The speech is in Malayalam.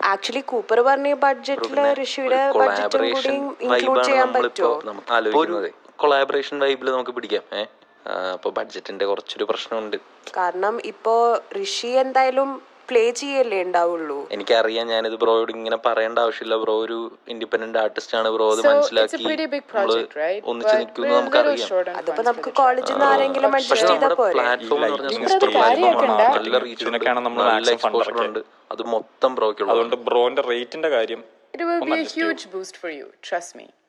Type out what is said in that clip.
ആക്ച്വലി കൂപ്പർ പറഞ്ഞ ബഡ്ജറ്റില് ഋഷിയുടെ ബഡ്ജറ്റും കൂടി കൊളാബറേഷൻ ഇൻക്ലൂഡ് ചെയ്യാൻ നമ്മളിപ്പോ പറ്റുമോ നമുക്ക് ആലോചിക്കുന്നത് കൊളാബറേഷൻ വൈബിൽ നമുക്ക് പിടിക്കാം ഏഹ് അപ്പൊ ബഡ്ജറ്റിന്റെ കുറച്ചൊരു പ്രശ്നമുണ്ട് കാരണം ഇപ്പോ ഋഷി എന്തായാലും പ്ലേ ചെയ്യല്ലേ ഉണ്ടാവുള്ളൂ എനിക്കറിയാം ഞാനിത് ബ്രോയോട് ഇങ്ങനെ പറയേണ്ട ആവശ്യമില്ല ബ്രോ ഒരു ഇൻഡിപെൻഡന്റ് ആർട്ടിസ്റ്റ് ആണ് ബ്രോ അത് So it's a മനസ്സിലാക്കി pretty big നമ്മള് project, right? ഒന്നിച്ച് But നിൽക്കുന്നു we're a little നമുക്കറിയാം short on അതിപ്പോ funds നമുക്ക് for the കോളേജിൽ നിന്ന് ആരെങ്കിലും പക്ഷെ അഡ്ജസ്റ്റ് ചെയ്താൽ നമ്മുടെ പോരെ പ്ലാറ്റ്ഫോം എന്ന് ഈ പറഞ്ഞാൽ light കാര്യമാക്കണ്ട. നല്ല റീച്ച് ഉണ്ട് ഇതിനൊക്കെയാണ് നമ്മൾ നല്ല maximum fund എക്സ്പോഷർ ഉണ്ട് അത് മൊത്തം ബ്രോക്കുള്ളത് അതുകൊണ്ട് ബ്രോന്റെ റേറ്റിന്റെ കാര്യം It will be a huge boost for you, trust me.